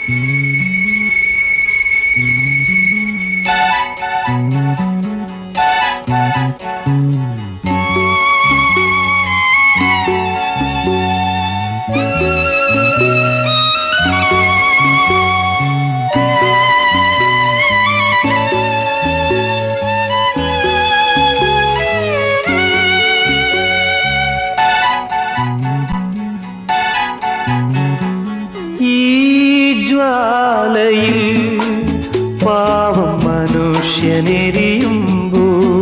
ഈ ജ്വാലയിൽ പാവം മനുഷ്യനെരിയുമ്പോ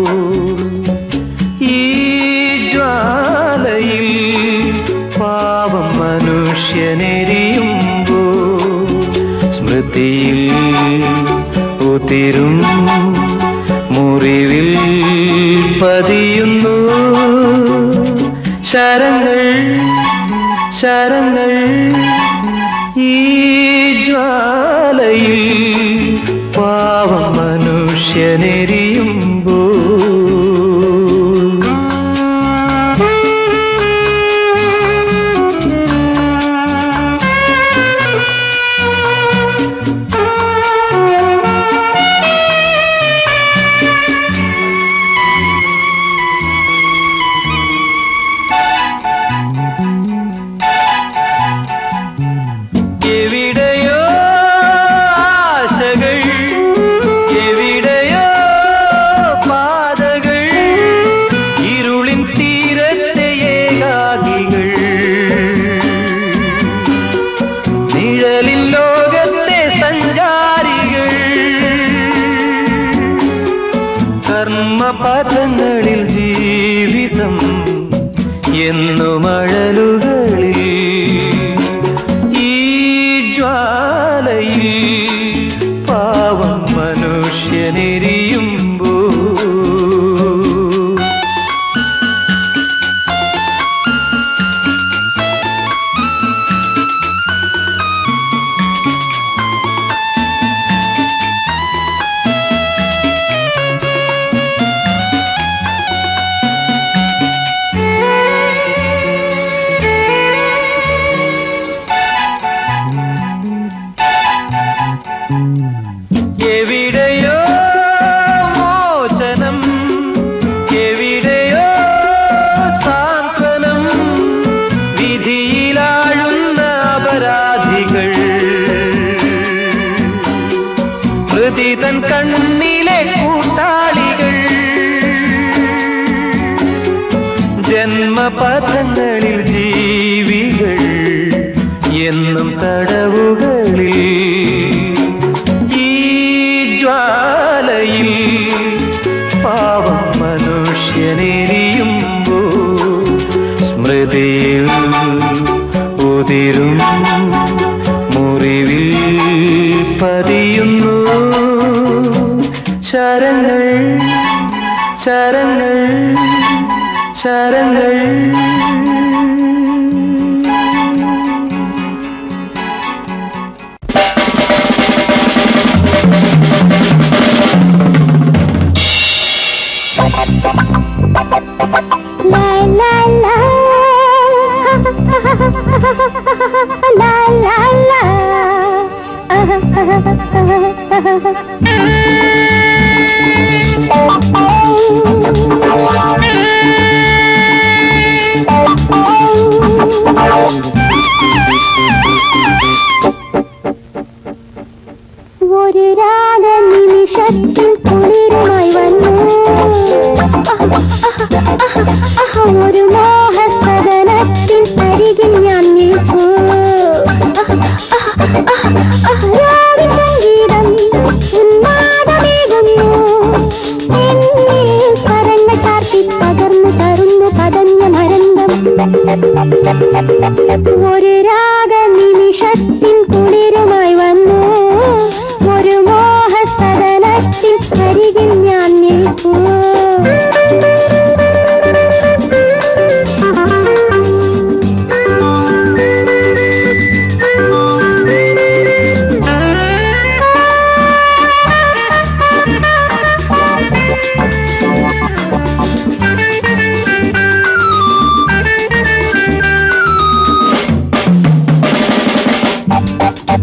ഈ ജ്വാലയിൽ പാവം മനുഷ്യനെരിയുമ്പോ സ്മൃതിയിൽ ഉതിരും മുറിവിൽ പതിയുന്നു ശരങ്ങൾ ശരങ്ങൾ ഈ ജ്വാലയിൽ പാവം മനുഷ്യനെരിയുമ്പോ എവിടെയോ ആശകൾ എവിടെയോ പാതകൾ ഇരുളിൻ തീരത്തെ ഏകാകികൾ നിഴലിൻ ലോകത്തെ സഞ്ചാരികൾ കർമ്മപഥങ്ങളിൽ ജീവിതം എന്നു മഴലുകളിൽ ഈ ജ്വാലയിൽ പാവം മനുഷ്യനെരിയുമ്പോ എവിടെയോ മോചനം എവിടെയോ സാന്ത്വനം വിധിയിലാഴുന്ന അപരാധികൾ ഹൃതി തൻ കണ്ണിലെ കൂട്ടാളികൾ ജന്മപഥങ്ങളിൽ ജീവികൾ എന്നും തടവുകളിൽ ഈ ജ്വാലയിൽ പാവം മനുഷ്യനെരിയുമ്പോ സ്മൃതിയിൽ ഉതിരും മുറിവിൽ പതിയുന്നു ശരങ്ങൾ ശരങ്ങൾ ശരങ്ങൾ La la la La la ഒരു രാഗ നിമിഷത്തിൽ കുളിരുമായി വന്നു ഒരു മോഹസദനത്തിൻ അരികിൽ ഞാൻ നിൽക്കൂ രാവിൻ സംഗീതം ഉന്മാദമേകുന്നു എന്നിൽ സ്വരങ്ങൾ ചാർത്തി പകർന്നു തരുന്നു പതഞ്ഞ മരന്തം ഒരു രാഗ നിമിഷത്തിൻ കുളിരുമായി വന്നു ഒരു മോഹസദനത്തിൻ അരികിൽ ഞാൻ നിൽക്കൂ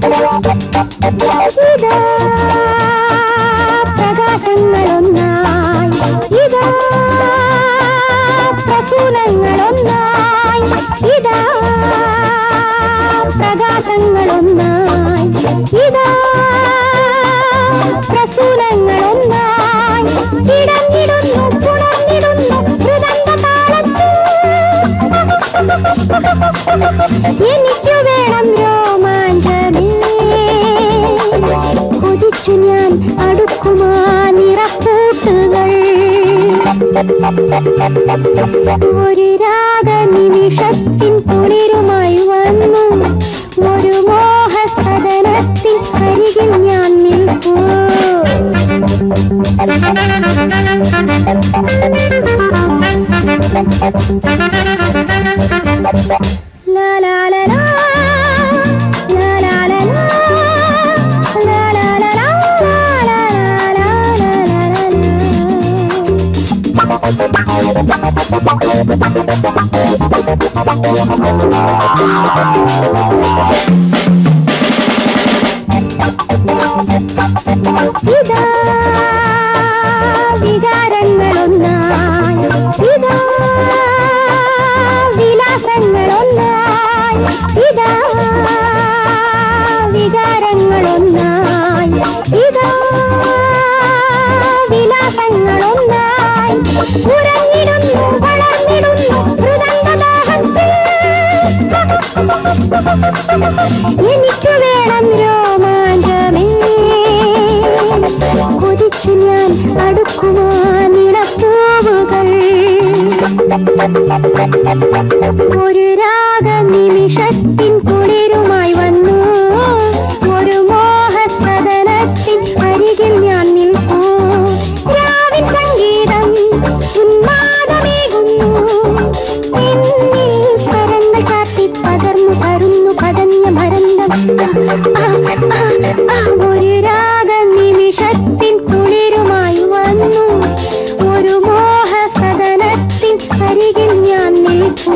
ഇതാ പ്രകാശങ്ങളൊന്നായി ഇതാ പ്രസൂനങ്ങളൊന്നായി ഇതാ പ്രകാശങ്ങളൊന്നായി ഇതാ പ്രസൂനങ്ങളൊന്നായി ഇടഞ്ഞിടുന്നു പുണർന്നിടുന്നു ഹൃദയ താളത്തിൽ എനിക്ക് വേണം രോമാഞ്ചമേ കൊതിച്ചു ഞാൻ അടുക്കുമാ നിറക്കൂട്ടുകൾ ഒരു രാഗനിമിഷത്തിൻ കുളിരുമായി വന്നു ഒരു മോഹസദനത്തിൻ അരികിൽ ഞാൻ നിൽക്കൂ La la la la La la la la La la la la La la la la la la la ഇതാ വികാരങ്ങളൊന്നായി ഇതാ വിലാസങ്ങളൊന്നായി ഇതാ വികാരങ്ങളൊന്നായി ഇതാ വിലാസങ്ങളൊന്നായി ഉറങ്ങിടുന്നു വളർന്നിടുന്നു ഹൃദയദാഹത്തിൽ എനിക്ക് വേണം രോമാഞ്ചമേ കൊതിച്ചു ഞാൻ അടുക്കുമാ നിളപ്പൂവുകൾ ഒരു രാഗനിമിഷത്തിൻ കുളിരുമായി വന്നു ഒരു മോഹസദനത്തിൻ അരികിൽ ഞാൻ നിൽക്കൂ രാവിൻ സംഗീതം ഉന്മാദമേകുന്നു എന്നിൽ സ്വരങ്ങൾ കാട്ടി പകർന്നു തരുന്നു പതഞ്ഞ മരന്തം ആ, ആ, ആ, ഒരു രാഗനിമിഷത്തിൻ കുളിരുമായി വന്നു ഒരു മോഹസദനത്തിൻ അരികിൽ ഞാൻ നിൽക്കൂ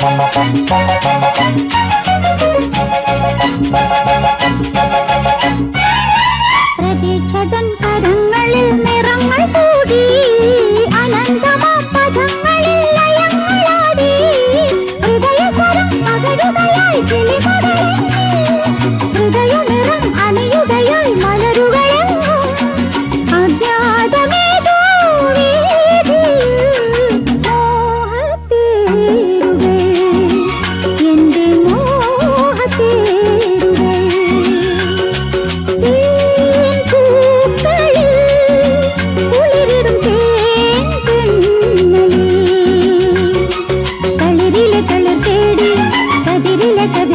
പ്രതീക്ഷതൻ കരങ്ങളിൽ നിറങ്ങൾ കൂടി അനന്തമാ പദങ്ങളിൽ ലയങ്ങളാടി ഹൃദയസ്വരം പകരുകയായി കിളിമകളെങ്ങും ഹൃദയനിറം അണിയുകയായി മലരുകളെങ്ങും അജ്ഞാതമേതോ വീതിയിൽ മോഹത്തേരുകൾ എന്റെ മോഹത്തേരുകൾ പൂക്കളിൽ കുളിരിടും തേൻകണ്ണലിൽ കളിരിലെ കളർ തേടി കതിരിലെ കവിത